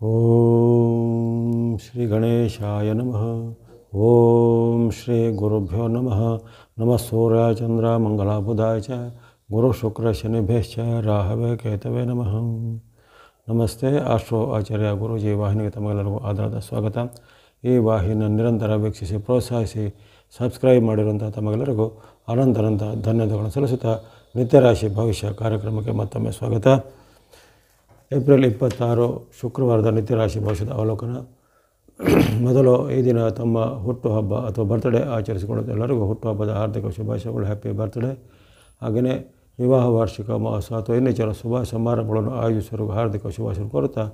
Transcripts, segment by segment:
ಓಂ ಶ್ರೀ ಗಣೇಶಾಯ ನಮಃ ಓಂ ಶ್ರೀ ಗುರುಭ್ಯೋ ನಮಃ ನಮಃ ಸೂರ್ಯ ಚಂದ್ರ ಮಂಗಳ ಬುಧಾಯ ಚ ಗುರು ಶುಕ್ರ ಶನಿಭ್ಯಶ್ಚ ರಾಹವೇ ಕೇತವೇ ನಮಃ ನಮಸ್ತೆ ಆಶ್ರೋ ಆಚಾರ್ಯ ಗುರುಜಿ ವಾಹಿನಿಗೆ ತಮಗೆಲ್ಲರಿಗೂ ಆಧಾರದ ಸ್ವಾಗತ ಈ ವಾಹಿನಿಯನ್ನು ನಿರಂತರ ವೀಕ್ಷಿಸಿ ಪ್ರೋತ್ಸಾಹಿಸಿ ಸಬ್ಸ್ಕ್ರೈಬ್ ಮಾಡಿರುವಂಥ ತಮಗೆಲ್ಲರಿಗೂ ಅನಂತನಂತ ಧನ್ಯವಾದಗಳನ್ನು ಸಲ್ಲಿಸುತ್ತಾ ನಿತ್ಯರಾಶಿ ಭವಿಷ್ಯ ಕಾರ್ಯಕ್ರಮಕ್ಕೆ ಮತ್ತೊಮ್ಮೆ ಸ್ವಾಗತ ಏಪ್ರಿಲ್ ಇಪ್ಪತ್ತಾರು ಶುಕ್ರವಾರದ ನಿತ್ಯರಾಶಿ ಭವಿಷ್ಯದ ಅವಲೋಕನ ಮೊದಲು ಈ ದಿನ ತಮ್ಮ ಹುಟ್ಟುಹಬ್ಬ ಅಥವಾ ಬರ್ತ್ಡೇ ಆಚರಿಸಿಕೊಳ್ಳುತ್ತ ಎಲ್ಲರಿಗೂ ಹುಟ್ಟುಹಬ್ಬದ ಹಾರ್ದಿಕ ಶುಭಾಶಯಗಳು ಹ್ಯಾಪಿ ಬರ್ತ್ಡೇ ಹಾಗೆಯೇ ವಿವಾಹ ವಾರ್ಷಿಕ ಮಹೋತ್ಸವ ಅಥವಾ ಇನ್ನಿತರ ಶುಭ ಸಮಾರಂಭಗಳನ್ನು ಆಯೋಜಿಸುವ ಹಾರ್ದಿಕ ಶುಭಾಶಯ ಕೋರುತ್ತಾ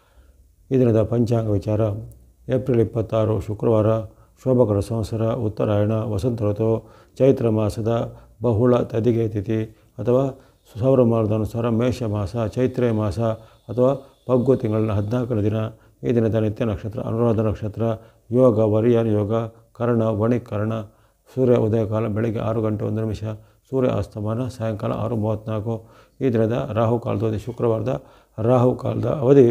ಈ ದಿನದ ಪಂಚಾಂಗ ವಿಚಾರ ಏಪ್ರಿಲ್ ಇಪ್ಪತ್ತಾರು ಶುಕ್ರವಾರ ಶೋಭಕರ ಸಂವತ್ಸರ ಉತ್ತರಾಯಣ ವಸಂತ ಋತು ಚೈತ್ರ ಮಾಸದ ಬಹುಳ ತದಿಗೆ ತಿಥಿ ಅಥವಾ ಸೌರಮಾನದ ಅನುಸಾರ ಮೇಷ ಮಾಸ ಚೈತ್ರೆ ಮಾಸ ಅಥವಾ ಪಗ್ಗು ತಿಂಗಳಿನ ಹದಿನಾಲ್ಕನೇ ದಿನ ಈ ದಿನದ ನಿತ್ಯ ನಕ್ಷತ್ರ ಅನುರಾಧ ನಕ್ಷತ್ರ ಯೋಗ ವರಿಯಾನ್ ಯೋಗ ಕರ್ಣ ವಣಿಕರ್ಣ ಸೂರ್ಯ ಉದಯಕಾಲ ಬೆಳಗ್ಗೆ ಆರು ಗಂಟೆ ಒಂದು ನಿಮಿಷ ಸೂರ್ಯ ಅಸ್ತಮಾನ ಸಾಯಂಕಾಲ ಆರು ಮೂವತ್ತ್ನಾಲ್ಕು ಈ ದಿನದ ರಾಹು ಕಾಲದ ಅವಧಿ ಶುಕ್ರವಾರದ ರಾಹು ಕಾಲದ ಅವಧಿ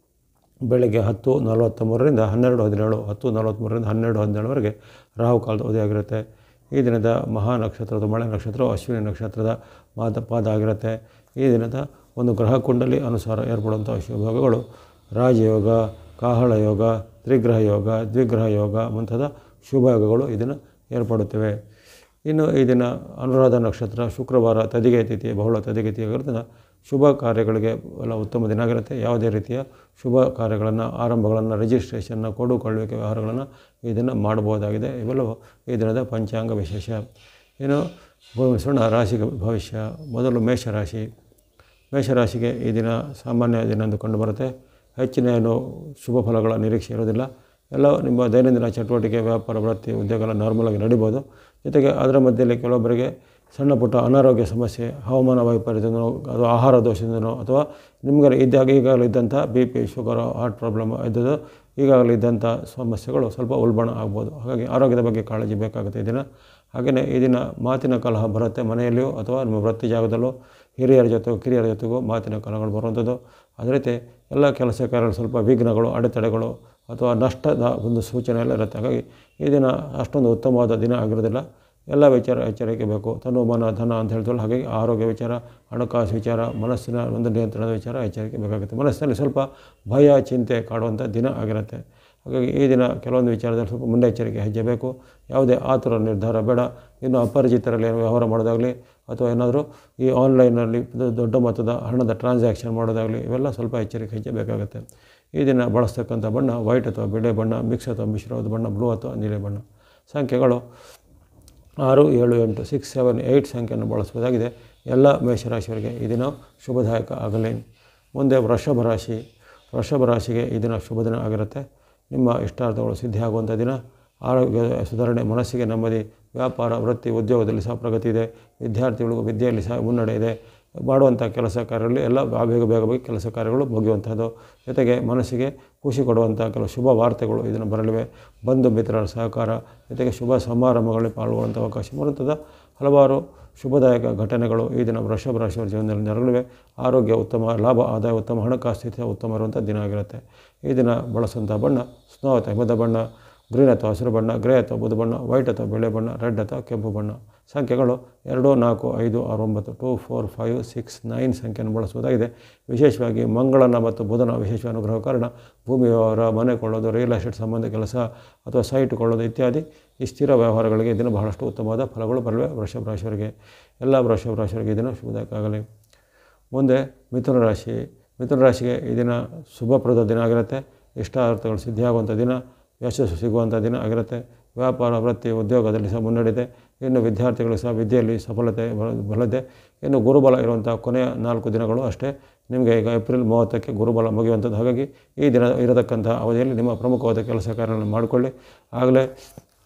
ಬೆಳಗ್ಗೆ ಹತ್ತು ನಲವತ್ತ ಮೂರರಿಂದ ಹನ್ನೆರಡು ಹದಿನೇಳು ಹತ್ತು ನಲವತ್ತ್ಮೂರರಿಂದ ಹನ್ನೆರಡು ಹದಿನೇಳವರೆಗೆ ರಾಹು ಕಾಲದ ಅವಧಿಯಾಗಿರುತ್ತೆ ಈ ದಿನದ ಮಹಾ ನಕ್ಷತ್ರದ ಮಳೆ ನಕ್ಷತ್ರವು ಅಶ್ವಿನಿ ನಕ್ಷತ್ರದ ಮಾದ ಪಾದ ಆಗಿರುತ್ತೆ ಈ ದಿನದ ಒಂದು ಗ್ರಹ ಕುಂಡಲಿ ಅನುಸಾರ ಏರ್ಪಡುವಂಥ ಶುಭಯೋಗಗಳು ರಾಜಯೋಗ ಕಾಹಳ ಯೋಗ ತ್ರಿಗ್ರಹ ಯೋಗ ದ್ವಿಗ್ರಹ ಯೋಗ ಮುಂತಾದ ಶುಭಯೋಗಗಳು ಇದನ್ನು ಏರ್ಪಡುತ್ತವೆ ಇನ್ನು ಈ ದಿನ ಅನುರಾಧ ನಕ್ಷತ್ರ ಶುಕ್ರವಾರ ತದಿಗೆ ತಿಥಿ ಬಹುಳ ತದಿಗೆ ತಿಥಿಯಾಗಿರೋದ್ರಿಂದ ಶುಭ ಕಾರ್ಯಗಳಿಗೆ ಎಲ್ಲ ಉತ್ತಮ ದಿನ ಆಗಿರುತ್ತೆ ಯಾವುದೇ ರೀತಿಯ ಶುಭ ಕಾರ್ಯಗಳನ್ನು ಆರಂಭಗಳನ್ನು ರಿಜಿಸ್ಟ್ರೇಷನ್ನ ಕೊಡುಕೊಳ್ಳುವಿಕೆ ವ್ಯವಹಾರಗಳನ್ನು ಈ ದಿನ ಮಾಡಬಹುದಾಗಿದೆ ಇವೆಲ್ಲವೂ ಈ ದಿನದ ಪಂಚಾಂಗ ವಿಶೇಷ ಇನ್ನು ಭವಿಷ್ಯಣ ರಾಶಿಗೆ ಭವಿಷ್ಯ ಮೊದಲು ಮೇಷರಾಶಿ ಮೇಷರಾಶಿಗೆ ಈ ದಿನ ಸಾಮಾನ್ಯ ದಿನ ಎಂದು ಕಂಡುಬರುತ್ತೆ ಹೆಚ್ಚಿನ ಏನು ಶುಭ ಫಲಗಳ ನಿರೀಕ್ಷೆ ಇರೋದಿಲ್ಲ ಎಲ್ಲ ನಿಮ್ಮ ದೈನಂದಿನ ಚಟುವಟಿಕೆ ವ್ಯಾಪಾರ ವೃತ್ತಿ ಉದ್ಯೋಗ ನಾರ್ಮಲಾಗಿ ನಡಿಬೋದು ಜೊತೆಗೆ ಅದರ ಮಧ್ಯದಲ್ಲಿ ಕೆಲವೊಬ್ಬರಿಗೆ ಸಣ್ಣ ಪುಟ್ಟ ಅನಾರೋಗ್ಯ ಸಮಸ್ಯೆ ಹವಾಮಾನ ವೈಪರೀತ್ಯದಿಂದನೋ ಅಥವಾ ಆಹಾರ ದೋಷದಿಂದನೋ ಅಥವಾ ನಿಮಗೆ ಇದ್ದಾಗ ಈಗಾಗಲೇ ಇದ್ದಂಥ B P sugar heart problem ಇದ್ದದ್ದು ಈಗಾಗಲೇ ಇದ್ದಂಥ ಸಮಸ್ಯೆಗಳು ಸ್ವಲ್ಪ ಉಲ್ಬಣ ಆಗ್ಬೋದು ಹಾಗಾಗಿ ಆರೋಗ್ಯದ ಬಗ್ಗೆ ಕಾಳಜಿ ಬೇಕಾಗುತ್ತೆ ಈ ದಿನ ಹಾಗೆಯೇ ಈ ದಿನ ಮಾತಿನ ಕಲಹ ಬರುತ್ತೆ ಮನೆಯಲ್ಲಿಯೋ ಅಥವಾ ನಿಮ್ಮ ವೃತ್ತಿ ಜಾಗದಲ್ಲೋ ಹಿರಿಯರ ಜೊತೆಗೂ ಕಿರಿಯರ ಜೊತೆಗೂ ಮಾತಿನ ಕಲಹಗಳು ಬರುವಂಥದ್ದು ಅದೇ ರೀತಿ ಎಲ್ಲ ಕೆಲಸ ಕಾರ್ಯಗಳು ಸ್ವಲ್ಪ ವಿಘ್ನಗಳು ಅಡೆತಡೆಗಳು ಅಥವಾ ನಷ್ಟದ ಒಂದು ಸೂಚನೆ ಎಲ್ಲ ಇರುತ್ತೆ ಹಾಗಾಗಿ ಈ ದಿನ ಅಷ್ಟೊಂದು ಉತ್ತಮವಾದ ದಿನ ಆಗಿರೋದಿಲ್ಲ ಎಲ್ಲ ವಿಚಾರ ಎಚ್ಚರಿಕೆ ಬೇಕು ತನು ಮನ ಧನ ಅಂತ ಹೇಳ್ತೀವಲ್ಲ ಹಾಗಾಗಿ ಆರೋಗ್ಯ ವಿಚಾರ ಹಣಕಾಸು ವಿಚಾರ ಮನಸ್ಸಿನ ಒಂದು ನಿಯಂತ್ರಣದ ವಿಚಾರ ಎಚ್ಚರಿಕೆ ಬೇಕಾಗುತ್ತೆ ಮನಸ್ಸಿನಲ್ಲಿ ಸ್ವಲ್ಪ ಭಯ ಚಿಂತೆ ಕಾಡುವಂಥ ದಿನ ಆಗಿರುತ್ತೆ ಹಾಗಾಗಿ ಈ ದಿನ ಕೆಲವೊಂದು ವಿಚಾರದಲ್ಲಿ ಸ್ವಲ್ಪ ಮುನ್ನೆಚ್ಚರಿಕೆ ಹೆಜ್ಜೆ ಬೇಕು ಯಾವುದೇ ಆತುರ ನಿರ್ಧಾರ ಬೇಡ ಇನ್ನು ಅಪರಿಚಿತರಲ್ಲಿ ಏನು ವ್ಯವಹಾರ ಮಾಡೋದಾಗಲಿ ಅಥವಾ ಏನಾದರೂ ಈ ಆನ್ಲೈನಲ್ಲಿ ದೊಡ್ಡ ಮೊತ್ತದ ಹಣದ ಟ್ರಾನ್ಸಾಕ್ಷನ್ ಮಾಡೋದಾಗಲಿ ಇವೆಲ್ಲ ಸ್ವಲ್ಪ ಎಚ್ಚರಿಕೆ ಹೆಜ್ಜೆ ಬೇಕಾಗುತ್ತೆ ಈ ದಿನ ಬಳಸ್ತಕ್ಕಂಥ ಬಣ್ಣ ವೈಟ್ ಅಥವಾ ಬಿಳೆ ಬಣ್ಣ ಮಿಕ್ಸ್ ಅಥವಾ ಮಿಶ್ರವಾದ ಬಣ್ಣ ಬ್ಲೂ ಅಥವಾ ನೀಲಿ ಬಣ್ಣ ಸಂಖ್ಯೆಗಳು ಆರು ಏಳು ಎಂಟು ಸಿಕ್ಸ್ ಸೆವೆನ್ ಏಯ್ಟ್ ಸಂಖ್ಯೆಯನ್ನು ಬಳಸಬಹುದಾಗಿದೆ ಎಲ್ಲ ಮೇಷರಾಶಿಯವರಿಗೆ ಈ ದಿನ ಶುಭದಾಯಕ ಆಗಲಿ ಮುಂದೆ ವೃಷಭ ರಾಶಿ ವೃಷಭ ರಾಶಿಗೆ ಈ ದಿನ ಶುಭ ದಿನ ಆಗಿರುತ್ತೆ ನಿಮ್ಮ ಇಷ್ಟಾರ್ಥಗಳು ಸಿದ್ಧಿಯಾಗುವಂಥ ದಿನ ಆರೋಗ್ಯ ಸುಧಾರಣೆ ಮನಸ್ಸಿಗೆ ನೆಮ್ಮದಿ ವ್ಯಾಪಾರ ವೃತ್ತಿ ಉದ್ಯೋಗದಲ್ಲಿ ಸಹ ಪ್ರಗತಿ ಇದೆ ವಿದ್ಯಾರ್ಥಿಗಳಿಗೂ ವಿದ್ಯೆಯಲ್ಲಿ ಸಹ ಮುನ್ನಡೆ ಇದೆ ಮಾಡುವಂಥ ಕೆಲಸ ಕಾರ್ಯಗಳಲ್ಲಿ ಎಲ್ಲ ಬೇಗ ಬೇಗ ಬೇಗ ಕೆಲಸ ಕಾರ್ಯಗಳು ಮುಗಿಯುವಂಥದ್ದು ಜೊತೆಗೆ ಮನಸ್ಸಿಗೆ ಖುಷಿ ಕೊಡುವಂಥ ಕೆಲವು ಶುಭ ವಾರ್ತೆಗಳು ಇದನ್ನು ಬರಲಿವೆ ಬಂಧು ಮಿತ್ರರ ಸಹಕಾರ ಜೊತೆಗೆ ಶುಭ ಸಮಾರಂಭಗಳಲ್ಲಿ ಪಾಲ್ಗೊಳ್ಳುವಂಥ ಅವಕಾಶ ಬರುತ್ತದೆ ಹಲವಾರು ಶುಭದಾಯಕ ಘಟನೆಗಳು ಈ ದಿನ ವೃಷಭ ರಾಶಿಯವರ ಜೀವನದಲ್ಲಿ ನೆರಳಿವೆ ಆರೋಗ್ಯ ಉತ್ತಮ ಲಾಭ ಆದಾಯ ಉತ್ತಮ ಹಣಕಾಸು ಸ್ಥಿತಿ ಉತ್ತಮ ಇರುವಂಥ ದಿನ ಆಗಿರುತ್ತೆ ಈ ದಿನ ಬಳಸುವಂಥ ಬಣ್ಣ ಸ್ನೋ ಅಥವಾ ಹಿಮದ ಬಣ್ಣ ಗ್ರೀನ್ ಅಥವಾ ಹಸಿರು ಬಣ್ಣ ಗ್ರೇ ಅಥವಾ ಬುಧ ಬಣ್ಣ ವೈಟ್ ಅಥವಾ ಬಿಳೆ ಬಣ್ಣ ರೆಡ್ ಅಥವಾ ಕೆಂಪು ಬಣ್ಣ ಸಂಖ್ಯೆಗಳು ಎರಡು ನಾಲ್ಕು ಐದು ಆರು ಒಂಬತ್ತು two four five six nine ಸಂಖ್ಯೆಯನ್ನು ಬಳಸುವುದಾಗಿದೆ ವಿಶೇಷವಾಗಿ ಮಂಗಳನ ಮತ್ತು ಬುಧನ ವಿಶೇಷ ಅನುಗ್ರಹ ಕಾರಣ ಭೂಮಿ ವ್ಯವಹಾರ ಮನೆ ಕೊಳ್ಳೋದು ರಿಯಲ್ ಎಸ್ಟೇಟ್ ಸಂಬಂಧ ಕೆಲಸ ಅಥವಾ ಸೈಟ್ ಕೊಳ್ಳೋದು ಇತ್ಯಾದಿ ಈ ಸ್ಥಿರ ವ್ಯವಹಾರಗಳಿಗೆ ಇದನ್ನು ಬಹಳಷ್ಟು ಉತ್ತಮವಾದ ಫಲಗಳು ಬರಲಿವೆ ವೃಷಭ ರಾಶಿಯವರಿಗೆ ಎಲ್ಲ ವೃಷಭ ರಾಶಿಯವರಿಗೆ ಇದನ್ನು ಶುಭದಾಯಕ ಆಗಲಿ ಮುಂದೆ ಮಿಥುನ ರಾಶಿ ಮಿಥುನ ರಾಶಿಗೆ ಈ ದಿನ ಶುಭಪ್ರದ ದಿನ ಆಗಿರುತ್ತೆ ಇಷ್ಟಾರ್ಥಗಳು ಸಿದ್ಧಿಯಾಗುವಂಥ ದಿನ ಯಶಸ್ಸು ಸಿಗುವಂಥ ದಿನ ಆಗಿರುತ್ತೆ ವ್ಯಾಪಾರ ವೃತ್ತಿ ಉದ್ಯೋಗದಲ್ಲಿ ಸಹ ಮುನ್ನಡೆದೆ ಇನ್ನು ವಿದ್ಯಾರ್ಥಿಗಳು ಸಹ ವಿದ್ಯೆಯಲ್ಲಿ ಸಫಲತೆ ಬಲದೆ ಇನ್ನು ಗುರುಬಲ ಇರುವಂಥ ಕೊನೆಯ ನಾಲ್ಕು ದಿನಗಳು ಅಷ್ಟೇ ನಿಮಗೆ ಈಗ ಏಪ್ರಿಲ್ ಮೂವತ್ತಕ್ಕೆ ಗುರುಬಲ ಮುಗಿಯುವಂಥದ್ದು ಹಾಗಾಗಿ ಈ ದಿನ ಇರತಕ್ಕಂಥ ಅವಧಿಯಲ್ಲಿ ನಿಮ್ಮ ಪ್ರಮುಖವಾದ ಕೆಲಸ ಕಾರ್ಯಗಳನ್ನು ಮಾಡಿಕೊಳ್ಳಿ ಆಗಲೇ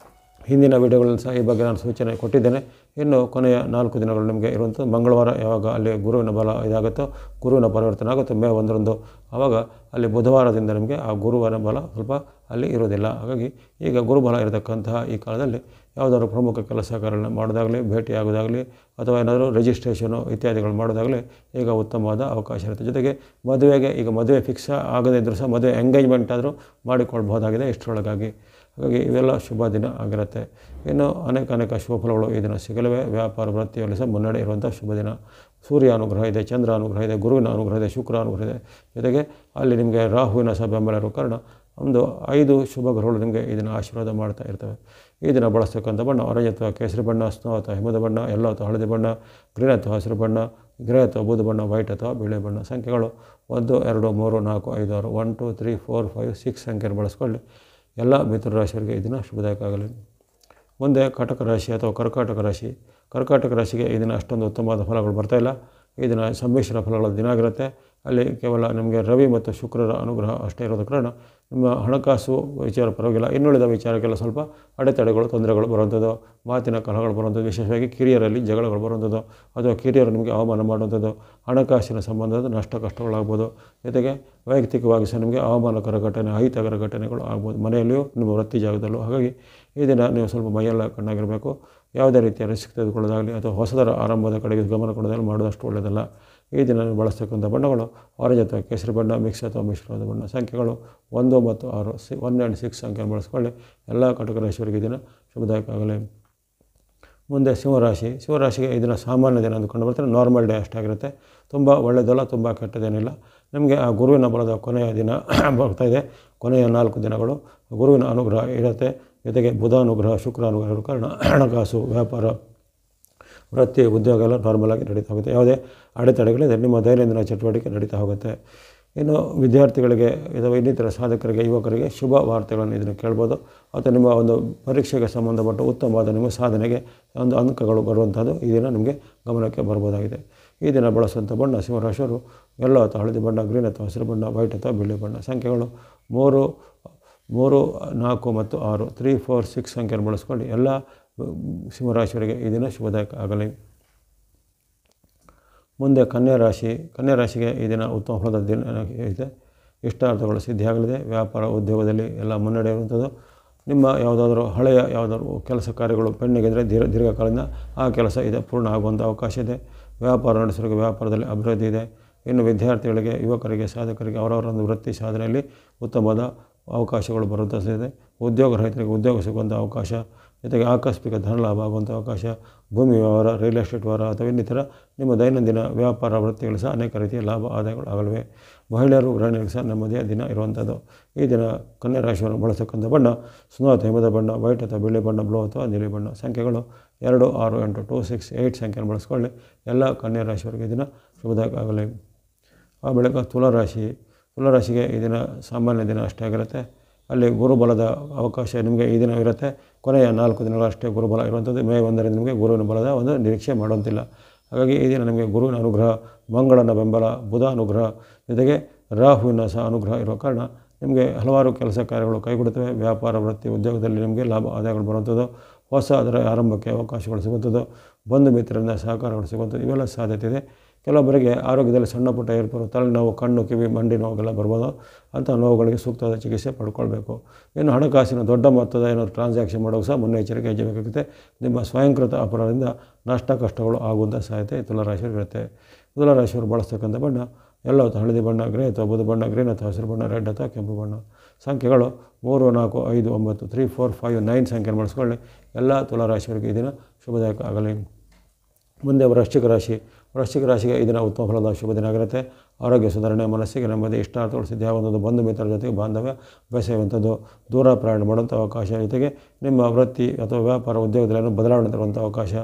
ಹಿಂದಿನ ವಿಡಿಯೋಗಳಲ್ಲಿ ಸಹ ಈ ಬಗ್ಗೆ ನಾನು ಸೂಚನೆ ಕೊಟ್ಟಿದ್ದೇನೆ ಇನ್ನು ಕೊನೆಯ ನಾಲ್ಕು ದಿನಗಳು ನಿಮಗೆ ಇರುವಂಥ ಮಂಗಳವಾರ ಯಾವಾಗ ಅಲ್ಲಿ ಗುರುವಿನ ಬಲ ಇದಾಗುತ್ತೋ ಗುರುವಿನ ಪರಿವರ್ತನೆ ಆಗುತ್ತೋ ಮೇ ಒಂದರಂದು ಆವಾಗ ಅಲ್ಲಿ ಬುಧವಾರದಿಂದ ನಿಮಗೆ ಆ ಗುರುವಿನ ಬಲ ಸ್ವಲ್ಪ ಅಲ್ಲಿ ಇರೋದಿಲ್ಲ ಹಾಗಾಗಿ ಈಗ ಗುರುಬಲ ಇರತಕ್ಕಂತಹ ಈ ಕಾಲದಲ್ಲಿ ಯಾವುದಾದ್ರು ಪ್ರಮುಖ ಕೆಲಸ ಕಾರ್ಯಗಳನ್ನ ಮಾಡೋದಾಗಲಿ ಭೇಟಿಯಾಗೋದಾಗಲಿ ಅಥವಾ ಏನಾದರೂ ರಿಜಿಸ್ಟ್ರೇಷನು ಇತ್ಯಾದಿಗಳು ಮಾಡೋದಾಗಲಿ ಈಗ ಉತ್ತಮವಾದ ಅವಕಾಶ ಇರುತ್ತೆ ಜೊತೆಗೆ ಮದುವೆಗೆ ಈಗ ಮದುವೆ ಫಿಕ್ಸ್ ಆಗದೇ ಇದ್ದರೂ ಸಹ ಮದುವೆ ಎಂಗೇಜ್ಮೆಂಟ್ ಆದರೂ ಮಾಡಿಕೊಳ್ಬಹುದಾಗಿದೆ ಇಷ್ಟರೊಳಗಾಗಿ ಹಾಗಾಗಿ ಇವೆಲ್ಲ ಶುಭ ದಿನ ಆಗಿರುತ್ತೆ ಇನ್ನು ಅನೇಕ ಅನೇಕ ಶುಭ ಫಲಗಳು ಈ ದಿನ ಸಿಗಲಿವೆ ವ್ಯಾಪಾರ ವೃತ್ತಿಯಲ್ಲಿ ಸಹ ಮುನ್ನಡೆ ಇರುವಂಥ ಶುಭ ದಿನ ಸೂರ್ಯ ಅನುಗ್ರಹ ಇದೆ ಚಂದ್ರ ಅನುಗ್ರಹ ಇದೆ ಗುರುವಿನ ಅನುಗ್ರಹ ಇದೆ ಶುಕ್ರ ಅನುಗ್ರಹ ಇದೆ ಜೊತೆಗೆ ಅಲ್ಲಿ ನಿಮಗೆ ರಾಹುವಿನ ಸಹ ಬೆಂಬಲ ಇರೋ ಕಾರಣ ಒಂದು ಐದು ಶುಭ ಗ್ರಹಗಳು ನಿಮಗೆ ಈ ದಿನ ಆಶೀರ್ವಾದ ಮಾಡ್ತಾ ಇರ್ತವೆ ಈ ದಿನ ಬಳಸ್ತಕ್ಕಂಥ ಬಣ್ಣ ಆರೆಂಜ್ ಅಥವಾ ಕೇಸರಿ ಬಣ್ಣ ಸ್ನೋ ಅಥವಾ ಹಿಮದ ಬಣ್ಣ ಎಲ್ಲೋ ಅಥವಾ ಹಳದಿ ಬಣ್ಣ ಗ್ರೀನ್ ಅಥವಾ ಹಸಿರು ಬಣ್ಣ ಗ್ರೇ ಅಥವಾ ಬೂದು ಬಣ್ಣ ವೈಟ್ ಅಥವಾ ಬಿಳಿ ಬಣ್ಣ ಸಂಖ್ಯೆಗಳು ಒಂದು ಎರಡು ಮೂರು ನಾಲ್ಕು ಐದು ಆರು one two three four five six ಸಂಖ್ಯೆಯನ್ನು ಬಳಸ್ಕೊಳ್ಳಿ ಎಲ್ಲ ಮಿಥುನ ರಾಶಿಯವರಿಗೆ ಈ ದಿನ ಶುಭದಾಯಕ ಆಗಲಿ ಮುಂದೆ ಕಟಕ ರಾಶಿ ಅಥವಾ ಕರ್ಕಾಟಕ ರಾಶಿ ಕರ್ಕಾಟಕ ರಾಶಿಗೆ ಈ ದಿನ ಅಷ್ಟೊಂದು ಉತ್ತಮವಾದ ಫಲಗಳು ಬರ್ತಾಯಿಲ್ಲ ಈ ದಿನ ಸಮ್ಮಿಶ್ರ ಫಲಗಳ ದಿನ ಆಗಿರುತ್ತೆ ಅಲ್ಲಿ ಕೇವಲ ನಿಮಗೆ ರವಿ ಮತ್ತು ಶುಕ್ರರ ಅನುಗ್ರಹ ಅಷ್ಟೇ ಇರೋದ ಕಾರಣ ನಿಮ್ಮ ಹಣಕಾಸು ವಿಚಾರ ಪರವಾಗಿಲ್ಲ ಇನ್ನುಳಿದ ವಿಚಾರಕ್ಕೆಲ್ಲ ಸ್ವಲ್ಪ ಅಡೆತಡೆಗಳು ತೊಂದರೆಗಳು ಬರುವಂಥದ್ದು ಮಾತಿನ ಕಲಹಗಳು ಬರುವಂಥದ್ದು ವಿಶೇಷವಾಗಿ ಕಿರಿಯರಲ್ಲಿ ಜಗಳಗಳು ಬರುವಂಥದ್ದು ಅಥವಾ ಕಿರಿಯರು ನಿಮಗೆ ಅವಮಾನ ಮಾಡುವಂಥದ್ದು ಹಣಕಾಸಿನ ಸಂಬಂಧದ ನಷ್ಟ ಕಷ್ಟಗಳಾಗ್ಬೋದು ಜೊತೆಗೆ ವೈಯಕ್ತಿಕವಾಗಿ ಸಹ ನಿಮಗೆ ಅವಮಾನಕರ ಘಟನೆ ಅಹಿತಕರ ಘಟನೆಗಳು ಆಗ್ಬೋದು ಮನೆಯಲ್ಲಿಯೂ ನಿಮ್ಮ ವೃತ್ತಿ ಜಾಗದಲ್ಲೂ ಹಾಗಾಗಿ ಈ ದಿನ ನೀವು ಸ್ವಲ್ಪ ಮೈಯೆಲ್ಲ ಕಣ್ಣಾಗಿರಬೇಕು ಯಾವುದೇ ರೀತಿಯ ರಿಸ್ಕ್ ತೆಗೆದುಕೊಳ್ಳೋದಾಗಲಿ ಅಥವಾ ಹೊಸದರ ಆರಂಭದ ಕಡೆಗೆ ಗಮನ ಕೊಡೋದಾಗಲಿ ಮಾಡೋದಷ್ಟು ಒಳ್ಳೆಯದಲ್ಲ ಈ ದಿನ ನೀವು ಬಳಸ್ತಕ್ಕಂಥ ಬಣ್ಣಗಳು ಆರೆಂಜ್ ಅಥವಾ ಕೇಸರಿ ಬಣ್ಣ ಮಿಕ್ಸ್ ಅಥವಾ ಮಿಶ್ರವಾದ ಬಣ್ಣ ಸಂಖ್ಯೆಗಳು ಒಂದು ಮತ್ತು ಆರು ಸಿ ಒನ್ ಆ್ಯಂಡ್ ಸಿಕ್ಸ್ ಸಂಖ್ಯೆಯನ್ನು ಬಳಸ್ಕೊಳ್ಳಿ ಎಲ್ಲ ಕಟಕ ರಾಶಿಯವರಿಗೆ ಈ ದಿನ ಶುಭದಾಯಕ ಆಗಲಿ ಮುಂದೆ ಸಿಂಹರಾಶಿ ಸಿಂಹರಾಶಿಗೆ ಇದನ್ನು ಸಾಮಾನ್ಯ ದಿನ ಅಂದ್ಕೊಂಡು ಬರ್ತಾರೆ ನಾರ್ಮಲ್ ಡೇ ಅಷ್ಟಾಗಿರುತ್ತೆ ತುಂಬ ಒಳ್ಳೆಯದಲ್ಲ ತುಂಬ ಕೆಟ್ಟದೇನಿಲ್ಲ ನಿಮಗೆ ಆ ಗುರುವಿನ ಬಲದ ಕೊನೆಯ ದಿನ ಬರ್ತಾಯಿದೆ ಕೊನೆಯ ನಾಲ್ಕು ದಿನಗಳು ಗುರುವಿನ ಅನುಗ್ರಹ ಇರುತ್ತೆ ಜೊತೆಗೆ ಬುಧ ಅನುಗ್ರಹ ಶುಕ್ರ ಅನುಗ್ರಹ ಇರೋ ಕಾರಣ ಹಣಕಾಸು ವ್ಯಾಪಾರ ವೃತ್ತಿ ಉದ್ಯೋಗ ಎಲ್ಲ ನಾರ್ಮಲಾಗಿ ನಡೀತಾ ಹೋಗುತ್ತೆ ಯಾವುದೇ ಅಡೆತಡೆಗಳಿದೆ ನಿಮ್ಮ ದೈನಂದಿನ ಚಟುವಟಿಕೆ ನಡೀತಾ ಹೋಗುತ್ತೆ ಇನ್ನು ವಿದ್ಯಾರ್ಥಿಗಳಿಗೆ ಅಥವಾ ಇನ್ನಿತರ ಸಾಧಕರಿಗೆ ಯುವಕರಿಗೆ ಶುಭ ವಾರ್ತೆಗಳನ್ನು ಇದನ್ನು ಕೇಳ್ಬೋದು ಅಥವಾ ನಿಮ್ಮ ಒಂದು ಪರೀಕ್ಷೆಗೆ ಸಂಬಂಧಪಟ್ಟ ಉತ್ತಮವಾದ ನಿಮ್ಮ ಸಾಧನೆಗೆ ಒಂದು ಅಂಕಗಳು ಬರುವಂಥದ್ದು ಈ ದಿನ ನಿಮಗೆ ಗಮನಕ್ಕೆ ಬರ್ಬೋದಾಗಿದೆ ಈ ದಿನ ಬಳಸುವಂಥ ಬಣ್ಣ ಸಿಂಹರಾಶಿಯವರು ಎಲ್ಲೋ ಅಥವಾ ಹಳದಿ ಬಣ್ಣ ಗ್ರೀನ್ ಅಥವಾ ಹಸಿರು ಬಣ್ಣ ವೈಟ್ ಅಥವಾ ಬಿಳಿ ಬಣ್ಣ ಸಂಖ್ಯೆಗಳು ಮೂರು ಮೂರು ನಾಲ್ಕು ಮತ್ತು ಆರು ತ್ರೀ ಫೋರ್ ಸಿಕ್ಸ್ ಸಂಖ್ಯೆಯನ್ನು ಬಳಸ್ಕೊಂಡು ಎಲ್ಲ ಸಿಂಹರಾಶಿಯವರಿಗೆ ಈ ದಿನ ಶುಭದಾಯಕ ಆಗಲಿ ಮುಂದೆ ಕನ್ಯಾ ರಾಶಿ ಕನ್ಯಾ ರಾಶಿಗೆ ಈ ದಿನ ಉತ್ತಮ ಫಲದ ದಿನ ಇದೆ ಇಷ್ಟಾರ್ಥಗಳು ಸಿದ್ಧಿಯಾಗಲಿದೆ ವ್ಯಾಪಾರ ಉದ್ಯೋಗದಲ್ಲಿ ಎಲ್ಲ ಮುನ್ನಡೆ ಇರುವಂಥದ್ದು ನಿಮ್ಮ ಯಾವುದಾದ್ರೂ ಹಳೆಯ ಯಾವುದಾದ್ರು ಕೆಲಸ ಕಾರ್ಯಗಳು ಪೆಂಡಿಂಗಿದ್ದರೆ ದೀರ್ಘ ದೀರ್ಘಕಾಲದಿಂದ ಆ ಕೆಲಸ ಇದೆ ಪೂರ್ಣ ಆಗುವಂಥ ಅವಕಾಶ ಇದೆ ವ್ಯಾಪಾರ ನಡೆಸೋರಿಗೆ ವ್ಯಾಪಾರದಲ್ಲಿ ಅಭಿವೃದ್ಧಿ ಇದೆ ಇನ್ನು ವಿದ್ಯಾರ್ಥಿಗಳಿಗೆ ಯುವಕರಿಗೆ ಸಾಧಕರಿಗೆ ಅವರವರ ಒಂದು ವೃತ್ತಿ ಸಾಧನೆಯಲ್ಲಿ ಉತ್ತಮವಾದ ಅವಕಾಶಗಳು ಬರುತ್ತದೆ ಉದ್ಯೋಗ ರಹಿತರಿಗೆ ಉದ್ಯೋಗ ಸಿಗುವಂಥ ಅವಕಾಶ ಜೊತೆಗೆ ಆಕಸ್ಮಿಕ ಧನಲಾಭ ಆಗುವಂಥ ಅವಕಾಶ ಭೂಮಿ ವ್ಯವಹಾರ ರಿಯಲ್ ಎಸ್ಟೇಟ್ ವ್ಯವಹಾರ ಅಥವಾ ಇನ್ನಿತರ ನಿಮ್ಮ ದೈನಂದಿನ ವ್ಯಾಪಾರ ವೃತ್ತಿಗಳು ಸಹ ಅನೇಕ ರೀತಿಯ ಲಾಭ ಆದಾಯಗಳು ಆಗಲಿವೆ ಮಹಿಳೆಯರು ಗೃಹಿಣಿಯರಿಗೆ ಸಹ ನೆಮ್ಮದಿಯ ದಿನ ಇರುವಂಥದ್ದು ಈ ದಿನ ಕನ್ಯಾ ರಾಶಿಯನ್ನು ಬಳಸತಕ್ಕಂಥ ಬಣ್ಣ ಸ್ನೋ ಅಥವಾ ಹಿಮದ ಬಣ್ಣ ವೈಟ್ ಅಥವಾ ಬಿಳಿ ಬಣ್ಣ ಬ್ಲೂ ಅಥವಾ ನೀಲಿ ಬಣ್ಣ ಸಂಖ್ಯೆಗಳು ಎರಡು ಆರು ಎಂಟು ಟೂ ಸಿಕ್ಸ್ ಏಯ್ಟ್ ಸಂಖ್ಯೆಯನ್ನು ಬಳಸ್ಕೊಳ್ಳಿ ಎಲ್ಲ ಕನ್ಯಾ ರಾಶಿಯವರಿಗೆ ಈ ದಿನ ಶುಭದಾಯಕ ಆಗಲಿ ಆ ಬಳಿಕ ತುಲಾರಾಶಿ ತುಲಾರಾಶಿಗೆ ಈ ದಿನ ಸಾಮಾನ್ಯ ದಿನ ಅಷ್ಟೇ ಆಗಿರುತ್ತೆ ಅಲ್ಲಿ ಗುರುಬಲದ ಅವಕಾಶ ನಿಮಗೆ ಈ ದಿನ ಇರುತ್ತೆ ಕೊನೆಯ ನಾಲ್ಕು ದಿನಗಳಷ್ಟೇ ಗುರುಬಲ ಇರುವಂಥದ್ದು ಮೇ ಒಂದರಿಂದ ನಿಮಗೆ ಗುರುವಿನ ಬಲದ ಒಂದು ನಿರೀಕ್ಷೆ ಮಾಡುವಂತಿಲ್ಲ ಹಾಗಾಗಿ ಈ ದಿನ ನಿಮಗೆ ಗುರುವಿನ ಅನುಗ್ರಹ ಮಂಗಳನ ಬೆಂಬಲ ಬುಧ ಅನುಗ್ರಹ ಜೊತೆಗೆ ರಾಹುವಿನ ಸಹ ಅನುಗ್ರಹ ಇರುವ ಕಾರಣ ನಿಮಗೆ ಹಲವಾರು ಕೆಲಸ ಕಾರ್ಯಗಳು ಕೈಗೊಡುತ್ತವೆ ವ್ಯಾಪಾರ ವೃತ್ತಿ ಉದ್ಯೋಗದಲ್ಲಿ ನಿಮಗೆ ಲಾಭ ಆದಾಯಗಳು ಬರುವಂಥದ್ದು ಹೊಸ ಅದರ ಆರಂಭಕ್ಕೆ ಅವಕಾಶಗಳು ಸಿಗುವಂಥದ್ದು ಬಂಧು ಮಿತ್ರರಿಂದ ಸಹಕಾರಗಳು ಸಿಗುವಂಥದ್ದು ಇವೆಲ್ಲ ಸಾಧ್ಯತೆ ಇದೆ ಕೆಲವೊಬ್ಬರಿಗೆ ಆರೋಗ್ಯದಲ್ಲಿ ಸಣ್ಣ ಪುಟ್ಟ ಏರ್ಪಡು ತಲೆನೋವು ಕಣ್ಣು ಕಿವಿ ಮಂಡಿ ನೋವುಗೆಲ್ಲ ಬರ್ಬೋದು ಅಂಥ ನೋವುಗಳಿಗೆ ಸೂಕ್ತವಾದ ಚಿಕಿತ್ಸೆ ಪಡ್ಕೊಳ್ಬೇಕು ಇನ್ನು ಹಣಕಾಸಿನ ದೊಡ್ಡ ಮೊತ್ತದ ಏನಾದರೂ ಟ್ರಾನ್ಸಾಕ್ಷನ್ ಮಾಡೋಕೆ ಸಹ ಮುನ್ನೆಚ್ಚರಿಕೆ ಹೆಜ್ಜೆಬೇಕಾಗುತ್ತೆ ನಿಮ್ಮ ಸ್ವಯಂಕೃತ ಅಪರಾಧದಿಂದ ನಷ್ಟ ಕಷ್ಟಗಳು ಆಗುವಂಥ ಸಾಧ್ಯತೆ ತುಲಾರಾಶಿಯವರು ಇರುತ್ತೆ ತುಲಾರಾಶಿಯವರು ಬಳಸ್ತಕ್ಕಂಥ ಬಣ್ಣ ಎಲ್ಲೋ ಅಥವಾ ಹಳದಿ ಬಣ್ಣ ಗ್ರೇ ಅಥವಾ ಬುಧ ಬಣ್ಣ ಗ್ರೀನ್ ಅಥವಾ ಹಸಿರು ಬಣ್ಣ ರೆಡ್ ಅಥವಾ ಕೆಂಪು ಬಣ್ಣ ಸಂಖ್ಯೆಗಳು ಮೂರು ನಾಲ್ಕು ಐದು ಒಂಬತ್ತು ತ್ರೀ ಫೋರ್ ಫೈವ್ ನೈನ್ ಸಂಖ್ಯೆಯನ್ನು ಬಳಸ್ಕೊಳ್ಳಿ ಎಲ್ಲ ತುಲಾರಾಶಿಯವರಿಗೆ ಈ ದಿನ ಶುಭದಾಯಕ ಆಗಲಿ ಮುಂದೆ ವೃಶ್ಚಿಕ ರಾಶಿ ವೃಶ್ಚಿಕ ರಾಶಿಗೆ ಈ ದಿನ ಉತ್ತಮ ಫಲದ ಶುಭ ದಿನ ಆಗಿರುತ್ತೆ ಆರೋಗ್ಯ ಸುಧಾರಣೆ ಮನಸ್ಸಿಗೆ ನೆಮ್ಮದಿ ಇಷ್ಟಾರ್ಥಗಳು ಸಿದ್ಧಿಯಾಗುವಂಥದ್ದು ಬಂಧು ಮಿತ್ರರ ಜೊತೆಗೆ ಬಾಂಧವ್ಯ ಬೆಸೆಯುವಂಥದ್ದು ದೂರ ಪ್ರಯಾಣ ಮಾಡುವಂಥ ಅವಕಾಶ ಜೊತೆಗೆ ನಿಮ್ಮ ವೃತ್ತಿ ಅಥವಾ ವ್ಯಾಪಾರ ಉದ್ಯೋಗದಲ್ಲಿ ಬದಲಾವಣೆ ತರುವಂಥ ಅವಕಾಶ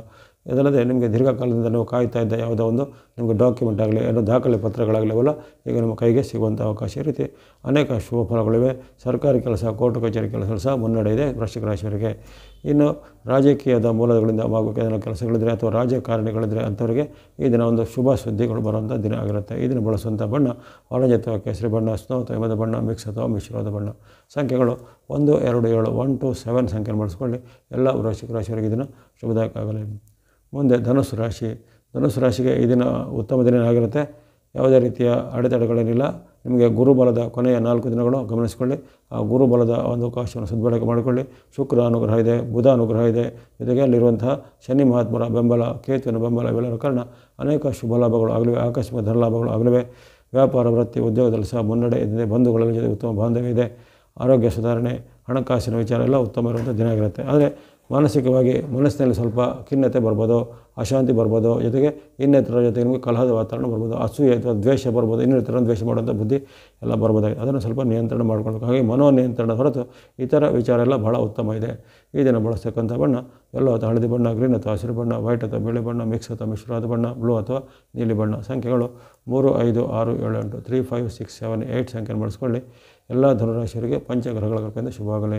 ಇದಲ್ಲದೆ ನಿಮಗೆ ದೀರ್ಘಕಾಲದಿಂದ ನೀವು ಕಾಯ್ತಾ ಇದ್ದ ಯಾವುದೋ ಒಂದು ನಿಮಗೆ ಡಾಕ್ಯುಮೆಂಟ್ ಆಗಲಿ ಏನೋ ದಾಖಲೆ ಪತ್ರಗಳಾಗಲಿ ಅವೆಲ್ಲ ಈಗ ನಿಮ್ಮ ಕೈಗೆ ಸಿಗುವಂಥ ಅವಕಾಶ ಈ ರೀತಿ ಅನೇಕ ಶುಭ ಫಲಗಳಿವೆ ಸರ್ಕಾರಿ ಕೆಲಸ ಕೋರ್ಟ್ ಕಚೇರಿ ಕೆಲಸ ಸಹ ಮುನ್ನಡೆ ಇದೆ ವೃಶ್ಚಿಕ ರಾಶಿಯವರಿಗೆ ಇನ್ನು ರಾಜಕೀಯದ ಮೂಲಗಳಿಂದ ಆಗುವ ಏನಾದರೂ ಕೆಲಸಗಳಿದ್ರೆ ಅಥವಾ ರಾಜಕಾರಣಿಗಳಿದ್ರೆ ಅಂಥವರಿಗೆ ಈ ದಿನ ಒಂದು ಶುಭ ಸುದ್ದಿಗಳು ಬರುವಂಥ ದಿನ ಆಗಿರುತ್ತೆ ಈ ದಿನ ಬಳಸುವಂಥ ಬಣ್ಣ ಆರೆಂಜ್ ಅಥವಾ ಕೇಸರಿ ಬಣ್ಣ ಸ್ನೋ ಅಥವಾ ಹಿಮದ ಬಣ್ಣ ಮಿಕ್ಸ್ ಅಥವಾ ಮಿಶ್ರವಾದ ಬಣ್ಣ ಸಂಖ್ಯೆಗಳು ಒಂದು ಎರಡು ಏಳು ಒನ್ ಟು ಸೆವೆನ್ ಸಂಖ್ಯೆ ಬಳಸ್ಕೊಳ್ಳಿ ಎಲ್ಲ ವೃಶ್ಚಿಕ ರಾಶಿಯವರಿಗೆ ಈ ದಿನ ಶುಭದಾಯಕ ಆಗಲಿ ಮುಂದೆ ಧನುಸ್ಸು ರಾಶಿ ಧನುಸ್ಸು ರಾಶಿಗೆ ಈ ದಿನ ಉತ್ತಮ ದಿನ ಆಗಿರುತ್ತೆ ಯಾವುದೇ ರೀತಿಯ ಅಡೆತಡೆಗಳೇನಿಲ್ಲ ನಿಮಗೆ ಗುರುಬಲದ ಕೊನೆಯ ನಾಲ್ಕು ದಿನಗಳು ಗಮನಿಸಿಕೊಳ್ಳಿ ಆ ಗುರುಬಲದ ಒಂದು ಅವಕಾಶವನ್ನು ಸದ್ಬಳಕೆ ಮಾಡಿಕೊಳ್ಳಿ ಶುಕ್ರ ಅನುಗ್ರಹ ಇದೆ ಬುಧ ಅನುಗ್ರಹ ಇದೆ ಜೊತೆಗೆ ಅಲ್ಲಿರುವಂತಹ ಶನಿ ಮಹಾತ್ಮರ ಬೆಂಬಲ ಕೇತುವಿನ ಬೆಂಬಲ ಇವೆಲ್ಲರ ಕಾರಣ ಅನೇಕ ಶುಭ ಲಾಭಗಳು ಆಗಲಿವೆ ಆಕಸ್ಮಿಕ ಧನಲಾಭಗಳು ಆಗಲಿವೆ ವ್ಯಾಪಾರ ವೃತ್ತಿ ಉದ್ಯೋಗದಲ್ಲಿ ಸಹ ಮುನ್ನಡೆ ಇದೆ ಬಂಧುಗಳ ಜೊತೆ ಉತ್ತಮ ಬಾಂಧವ್ಯ ಇದೆ ಆರೋಗ್ಯ ಸುಧಾರಣೆ ಹಣಕಾಸಿನ ವಿಚಾರ ಎಲ್ಲ ಉತ್ತಮ ಇರುವಂಥ ದಿನ ಆಗಿರುತ್ತೆ ಆದರೆ ಮಾನಸಿಕವಾಗಿ ಮನಸ್ಸಿನಲ್ಲಿ ಸ್ವಲ್ಪ ಖಿನ್ನತೆ ಬರ್ಬೋದು ಅಶಾಂತಿ ಬರ್ಬೋದು ಜೊತೆಗೆ ಇನ್ನಿತರ ಜೊತೆ ನಿಮಗೆ ಕಲಹದ ವಾತಾವರಣ ಬರ್ಬೋದು ಅಸೂಯೆ ಅಥವಾ ದ್ವೇಷ ಬರ್ಬೋದು ಇನ್ನಿತರ ದ್ವೇಷ ಮಾಡುವಂಥ ಬುದ್ಧಿ ಎಲ್ಲ ಬರ್ಬೋದಾಗಿದೆ ಅದನ್ನು ಸ್ವಲ್ಪ ನಿಯಂತ್ರಣ ಮಾಡ್ಕೊಳ್ಬೇಕು ಹಾಗೆ ಮನೋ ನಿಯಂತ್ರಣ ಹೊರತು ಇತರ ವಿಚಾರ ಎಲ್ಲ ಬಹಳ ಉತ್ತಮ ಇದೆ ಈ ದಿನ ಬಳಸ್ತಕ್ಕಂಥ ಬಣ್ಣ ಎಲ್ಲೋ ಅಥವಾ ಹಳದಿ ಬಣ್ಣ ಗ್ರೀನ್ ಅಥವಾ ಹಸಿರು ಬಣ್ಣ ವೈಟ್ ಅಥವಾ ಬಿಳಿ ಬಣ್ಣ ಮಿಕ್ಸ್ ಅಥವಾ ಮಿಶ್ರವಾದ ಬಣ್ಣ ಬ್ಲೂ ಅಥವಾ ನೀಲಿ ಬಣ್ಣ ಸಂಖ್ಯೆಗಳು ಮೂರು ಐದು ಆರು ಏಳು ಎಂಟು three five six seven eight ಸಂಖ್ಯೆಯನ್ನು ಬಳಸ್ಕೊಳ್ಳಿ ಎಲ್ಲ ಧನುರಾಶಿಯವರಿಗೆ ಪಂಚಗ್ರಹಗಳ ಕೃಪೆಯಿಂದ ಶುಭವಾಗಲಿ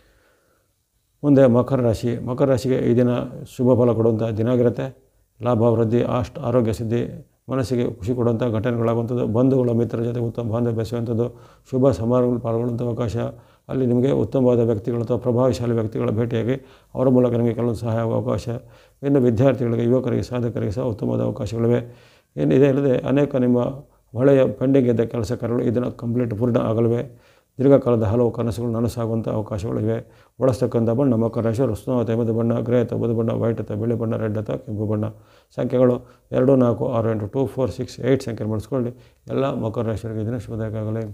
ಮುಂದೆ ಮಕರ ರಾಶಿ ಮಕರ ರಾಶಿಗೆ ಈ ದಿನ ಶುಭ ಫಲ ಕೊಡುವಂಥ ದಿನ ಆಗಿರುತ್ತೆ ಲಾಭ ವೃದ್ಧಿ ಅಷ್ಟು ಆರೋಗ್ಯ ಸಿದ್ಧಿ ಮನಸ್ಸಿಗೆ ಖುಷಿ ಕೊಡುವಂಥ ಘಟನೆಗಳಾಗುವಂಥದ್ದು ಬಂಧುಗಳ ಮಿತ್ರರ ಜೊತೆ ಉತ್ತಮ ಬಾಂಧವ್ಯ ಬೆಸೆಯುವಂಥದ್ದು ಶುಭ ಸಮಾರಂಭದಲ್ಲಿ ಪಾಲ್ಗೊಳ್ಳುವಂಥ ಅವಕಾಶ ಅಲ್ಲಿ ನಿಮಗೆ ಉತ್ತಮವಾದ ವ್ಯಕ್ತಿಗಳು ಅಥವಾ ಪ್ರಭಾವಶಾಲಿ ವ್ಯಕ್ತಿಗಳ ಭೇಟಿಯಾಗಿ ಅವರ ಮೂಲಕ ನಿಮಗೆ ಕೆಲವೊಂದು ಸಹಾಯ ಆಗುವ ಅವಕಾಶ ಇನ್ನು ವಿದ್ಯಾರ್ಥಿಗಳಿಗೆ ಯುವಕರಿಗೆ ಸಾಧಕರಿಗೆ ಸಹ ಉತ್ತಮವಾದ ಅವಕಾಶಗಳಿವೆ ಇನ್ನು ಇದೇ ಅಲ್ಲದೆ ಅನೇಕ ನಿಮ್ಮ ಹಳೆಯ ಪೆಂಡಿಂಗ್ ಇದ್ದ ಕೆಲಸ ಕಾರ್ಯಗಳು ಇದನ್ನು ಕಂಪ್ಲೀಟ್ ಪೂರ್ಣ ಆಗಲಿವೆ ದೀರ್ಘಕಾಲದ ಹಲವು ಕನಸುಗಳು ನನಸಾಗುವಂಥ ಅವಕಾಶಗಳಿವೆ ಬಳಸ್ತಕ್ಕಂಥ ಬಣ್ಣ ಮಕರ ರಾಶಿಯವರು ಸ್ನೋ ಅಥವಾ ಹಿಮದ ಬಣ್ಣ ಗ್ರೇ ಅಥವಾ ಬುಧ ಬಣ್ಣ ವೈಟ್ ಅಥವಾ ಬಿಳಿ ಬಣ್ಣ ರೆಡ್ ಅಥವಾ ಕೆಂಪು ಬಣ್ಣ ಸಂಖ್ಯೆಗಳು ಎರಡು ನಾಲ್ಕು ಆರು ಎಂಟು ಟೂ ಫೋರ್ ಸಿಕ್ಸ್ ಏಯ್ಟ್ ಸಂಖ್ಯೆ ಬಳಸ್ಕೊಳ್ಳಿ ಎಲ್ಲ ಮಕರ ರಾಶಿಯವರಿಗೆ ಇದನ್ನು ಶುಭದಾಯಕ ಆಗಲಿ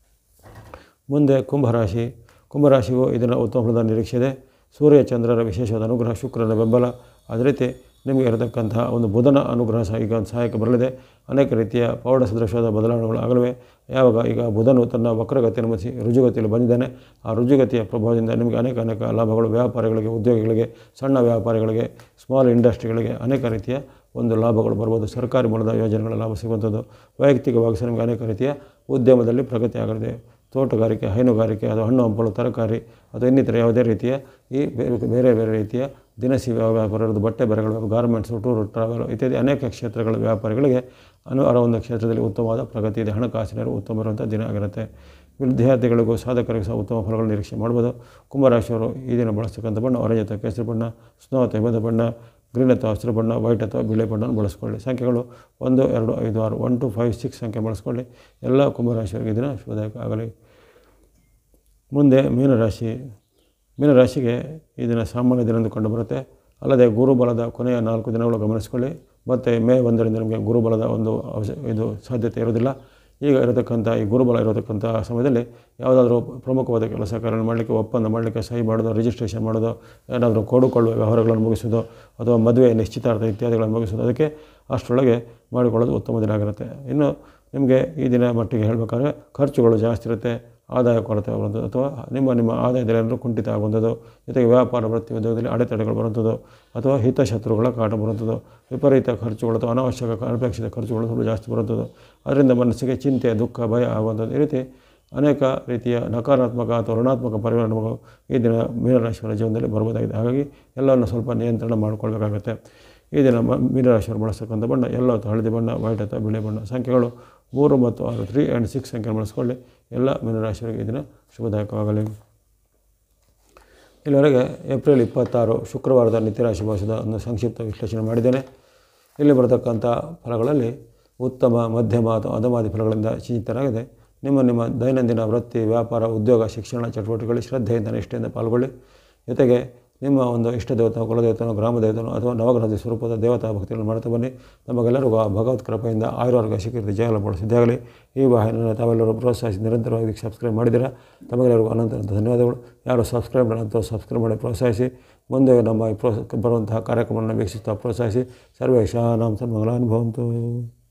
ಮುಂದೆ ಕುಂಭರಾಶಿ ಕುಂಭರಾಶಿಗೂ ಇದನ್ನು ಉತ್ತಮ ಫಲದ ನಿರೀಕ್ಷೆ ಇದೆ ಸೂರ್ಯ ಚಂದ್ರರ ವಿಶೇಷವಾದ ಅನುಗ್ರಹ ಶುಕ್ರನ ಬೆಂಬಲ ಅದೇ ರೀತಿ ನಿಮಗೆ ಇರತಕ್ಕಂತಹ ಒಂದು ಬುಧನ ಅನುಗ್ರಹ ಸಹ ಈಗ ಒಂದು ಸಹಾಯಕ್ಕೆ ಬರಲಿದೆ ಅನೇಕ ರೀತಿಯ ಪೌಢ ಸದೃಶವಾದ ಬದಲಾವಣೆಗಳು ಆಗಲಿವೆ ಯಾವಾಗ ಈಗ ಬುಧನು ತನ್ನ ವಕ್ರಗತಿಯನ್ನು ಮುಗಿಸಿ ರುಜುಗತಿಯಲ್ಲಿ ಬಂದಿದ್ದಾನೆ ಆ ರುಜುಗತಿಯ ಪ್ರಭಾವದಿಂದ ನಿಮಗೆ ಅನೇಕ ಅನೇಕ ಲಾಭಗಳು ವ್ಯಾಪಾರಿಗಳಿಗೆ ಉದ್ಯೋಗಿಗಳಿಗೆ ಸಣ್ಣ ವ್ಯಾಪಾರಿಗಳಿಗೆ ಸ್ಮಾಲ್ ಇಂಡಸ್ಟ್ರಿಗಳಿಗೆ ಅನೇಕ ರೀತಿಯ ಒಂದು ಲಾಭಗಳು ಬರ್ಬೋದು ಸರ್ಕಾರಿ ಮೂಲದ ಯೋಜನೆಗಳ ಲಾಭ ಸಿಗುವಂಥದ್ದು ವೈಯಕ್ತಿಕವಾಗಿ ಸಹ ನಿಮಗೆ ಅನೇಕ ರೀತಿಯ ಉದ್ಯಮದಲ್ಲಿ ಪ್ರಗತಿ ಆಗಲಿದೆ ತೋಟಗಾರಿಕೆ ಹೈನುಗಾರಿಕೆ ಅಥವಾ ಹಣ್ಣು ಹಂಪಲು ತರಕಾರಿ ಅಥವಾ ಇನ್ನಿತರ ಯಾವುದೇ ರೀತಿಯ ಈ ಬೇರೆ ಬೇರೆ ಬೇರೆ ರೀತಿಯ ದಿನಸಿ ವ್ಯಾಪಾರ ಇರೋದು ಬಟ್ಟೆ ಬರೆಗಳು ಗಾರ್ಮೆಂಟ್ಸು ಟೂರ್ ಟ್ರಾವೆಲ್ ಇತ್ಯಾದಿ ಅನೇಕ ಕ್ಷೇತ್ರಗಳ ವ್ಯಾಪಾರಿಗಳಿಗೆ ಅನು ಆ ಒಂದು ಕ್ಷೇತ್ರದಲ್ಲಿ ಉತ್ತಮವಾದ ಪ್ರಗತಿ ಇದೆ ಹಣಕಾಸಿನ ಉತ್ತಮ ಇರುವಂಥ ದಿನ ಆಗಿರುತ್ತೆ ವಿದ್ಯಾರ್ಥಿಗಳಿಗೂ ಸಾಧಕರಿಗೂ ಸಹ ಉತ್ತಮ ಫಲಗಳು ನಿರೀಕ್ಷೆ ಮಾಡ್ಬೋದು ಕುಂಭರಾಶಿಯವರು ಈ ದಿನ ಬಳಸ್ತಕ್ಕಂಥ ಬಣ್ಣ ಆರೆಂಜ್ ಅಥವಾ ಕೇಸರಿ ಬಣ್ಣ ಸ್ನೋ ಅಥವಾ ಹಿಮದ ಬಣ್ಣ ಗ್ರೀನ್ ಅಥವಾ ಹಸಿರು ಬಣ್ಣ ವೈಟ್ ಅಥವಾ ಬಿಳಿ ಬಣ್ಣವನ್ನು ಬಳಸ್ಕೊಳ್ಳಿ ಸಂಖ್ಯೆಗಳು ಒಂದು ಎರಡು ಐದು ಆರು ಒನ್ ಟು ಫೈವ್ ಸಿಕ್ಸ್ ಸಂಖ್ಯೆ ಬಳಸ್ಕೊಳ್ಳಿ ಎಲ್ಲ ಕುಂಭರಾಶಿಯವರಿಗೆ ಈ ದಿನ ಶುಭದಾಯಕ ಆಗಲಿ ಮುಂದೆ ಮೀನರಾಶಿ ಮೀನರಾಶಿಗೆ ಈ ದಿನ ಸಾಮಾನ್ಯ ದಿನ ಎಂದು ಕಂಡುಬರುತ್ತೆ ಅಲ್ಲದೆ ಗುರುಬಲದ ಕೊನೆಯ ನಾಲ್ಕು ದಿನಗಳು ಗಮನಿಸಿಕೊಳ್ಳಿ ಮತ್ತು ಮೇ ಒಂದರಿಂದ ನಿಮಗೆ ಗುರುಬಲದ ಒಂದು ಅವಶ್ಯ ಇದು ಸಾಧ್ಯತೆ ಇರೋದಿಲ್ಲ ಈಗ ಇರತಕ್ಕಂಥ ಈ ಗುರುಬಲ ಇರತಕ್ಕಂಥ ಸಮಯದಲ್ಲಿ ಯಾವುದಾದ್ರೂ ಪ್ರಮುಖವಾದ ಕೆಲಸ ಕಾರ್ಯ ಮಾಡಲಿಕ್ಕೆ ಒಪ್ಪಂದ ಮಾಡಲಿಕ್ಕೆ ಸಹಿ ಮಾಡೋದು ರಿಜಿಸ್ಟ್ರೇಷನ್ ಮಾಡೋದು ಏನಾದರೂ ಕೊಡುಕೊಳ್ಳುವ ವ್ಯವಹಾರಗಳನ್ನು ಮುಗಿಸೋದು ಅಥವಾ ಮದುವೆ ನಿಶ್ಚಿತಾರ್ಥ ಇತ್ಯಾದಿಗಳನ್ನು ಮುಗಿಸೋದು ಅದಕ್ಕೆ ಅಷ್ಟರೊಳಗೆ ಮಾಡಿಕೊಳ್ಳೋದು ಉತ್ತಮ ದಿನ ಆಗಿರುತ್ತೆ ಇನ್ನು ನಿಮಗೆ ಈ ದಿನ ಮಟ್ಟಿಗೆ ಹೇಳಬೇಕಾದ್ರೆ ಖರ್ಚುಗಳು ಜಾಸ್ತಿ ಇರುತ್ತೆ ಆದಾಯ ಕೊರತೆ ಬರುವಂಥದ್ದು ಅಥವಾ ನಿಮ್ಮ ನಿಮ್ಮ ಆದಾಯದಲ್ಲಿ ಏನಾದರೂ ಕುಂಠಿತ ಆಗುವಂಥದ್ದು ಜೊತೆಗೆ ವ್ಯಾಪಾರ ವೃತ್ತಿ ಉದ್ಯೋಗದಲ್ಲಿ ಅಡೆತಡೆಗಳು ಬರುವಂಥದ್ದು ಅಥವಾ ಹಿತಶತ್ರುಗಳ ಕಾಟ ಬರುವಂಥದ್ದು ವಿಪರೀತ ಖರ್ಚುಗಳು ಅಥವಾ ಅನಾವಶ್ಯಕ ಅನಪೇಕ್ಷಿತ ಖರ್ಚುಗಳು ಸ್ವಲ್ಪ ಜಾಸ್ತಿ ಬರುವಂಥದ್ದು ಅದರಿಂದ ಮನಸ್ಸಿಗೆ ಚಿಂತೆ ದುಃಖ ಭಯ ಆಗುವಂಥದ್ದು ಈ ರೀತಿ ಅನೇಕ ರೀತಿಯ ನಕಾರಾತ್ಮಕ ಅಥವಾ ಋಣಾತ್ಮಕ ಪರಿಣಾಮಗಳು ಈ ದಿನ ಮೀನರಾಶಿಯವರ ಜೀವನದಲ್ಲಿ ಬರ್ಬೋದಾಗಿದೆ ಹಾಗಾಗಿ ಎಲ್ಲವನ್ನು ಸ್ವಲ್ಪ ನಿಯಂತ್ರಣ ಮಾಡಿಕೊಳ್ಬೇಕಾಗುತ್ತೆ ಈ ದಿನ ಮ ಮೀನರಾಶಿಯವರು ಬಳಸ್ತಕ್ಕಂಥ ಬಣ್ಣ ಎಲ್ಲ ಅಥವಾ ಹಳದಿ ಬಣ್ಣ ವೈಟ್ ಅಥವಾ ಬಿಳಿ ಬಣ್ಣ ಸಂಖ್ಯೆಗಳು ಮೂರು ಮತ್ತು ಆರು ತ್ರೀ ಆ್ಯಂಡ್ ಸಿಕ್ಸ್ ಸಂಖ್ಯೆ ಬಳಸ್ಕೊಳ್ಳಿ ಎಲ್ಲ ಮೀನರಾಶಿಯವರಿಗೆ ಈ ದಿನ ಶುಭದಾಯಕವಾಗಲಿ ಇಲ್ಲಿವರೆಗೆ ಏಪ್ರಿಲ್ ಇಪ್ಪತ್ತಾರು ಶುಕ್ರವಾರದ ನಿತ್ಯರಾಶಿ ಭಾಷದ ಒಂದು ಸಂಕ್ಷಿಪ್ತ ವಿಶ್ಲೇಷಣೆ ಮಾಡಿದ್ದೇನೆ ಇಲ್ಲಿ ಬರತಕ್ಕಂಥ ಫಲಗಳಲ್ಲಿ ಉತ್ತಮ ಮಧ್ಯಮ ಅಥವಾ ಅಧಮಾದಿ ಫಲಗಳಿಂದ ಚಿಂತಿತರಾಗಿದೆ ನಿಮ್ಮ ನಿಮ್ಮ ದೈನಂದಿನ ವೃತ್ತಿ ವ್ಯಾಪಾರ ಉದ್ಯೋಗ ಶಿಕ್ಷಣ ಚಟುವಟಿಕೆಗಳಲ್ಲಿ ಶ್ರದ್ಧೆಯಿಂದ ನಿಷ್ಠೆಯಿಂದ ಪಾಲ್ಗೊಳ್ಳಿ ಜೊತೆಗೆ ನಿಮ್ಮ ಒಂದು ಇಷ್ಟ ದೇವತನೋ ಕುಲದೇವತನೋ ಗ್ರಾಮ ದೇವತನೋ ಅಥವಾ ನವಗ್ರಹದ ಸ್ವರೂಪದ ದೇವತಾ ಭಕ್ತಿಗಳನ್ನು ಮಾಡ್ತಾ ಬನ್ನಿ ನಮಗೆಲ್ಲರಿಗೂ ಆ ಭಗವತ್ ಕೃಪೆಯಿಂದ ಆಯುರ್ವರ್ಗ ಶಿಖರದ ಜಯಲ ಸಿದ್ಧಾಗಲಿ ಈ ವಾಹಿನಿಯನ್ನು ತಾವೆಲ್ಲರೂ ಪ್ರೋತ್ಸಾಹಿಸಿ ನಿರಂತರವಾಗಿ ಇದಕ್ಕೆ ಸಬ್ಸ್ಕ್ರೈಬ್ ಮಾಡಿದ್ದೀರಾ ತಮಗೆಲ್ಲರಿಗೂ ಅನಂತ ಅನಂತ ಧನ್ಯವಾದಗಳು ಯಾರು ಸಬ್ಸ್ಕ್ರೈಬ್ ಮಾಡಂತ ಸಬ್ಸ್ಕ್ರೈಬ್ ಮಾಡಿ ಪ್ರೋತ್ಸಾಹಿಸಿ ಮುಂದೆ ನಮ್ಮ ಈ ಪ್ರೋ ಬರುವಂತಹ ಕಾರ್ಯಕ್ರಮವನ್ನು ವೀಕ್ಷಿಸ್ತಾ ಪ್ರೋತ್ಸಾಹಿಸಿ ಸರ್ವೇಶಾನಾಂ ಸನ್ಮಂಗಲಾನುಭವಂತು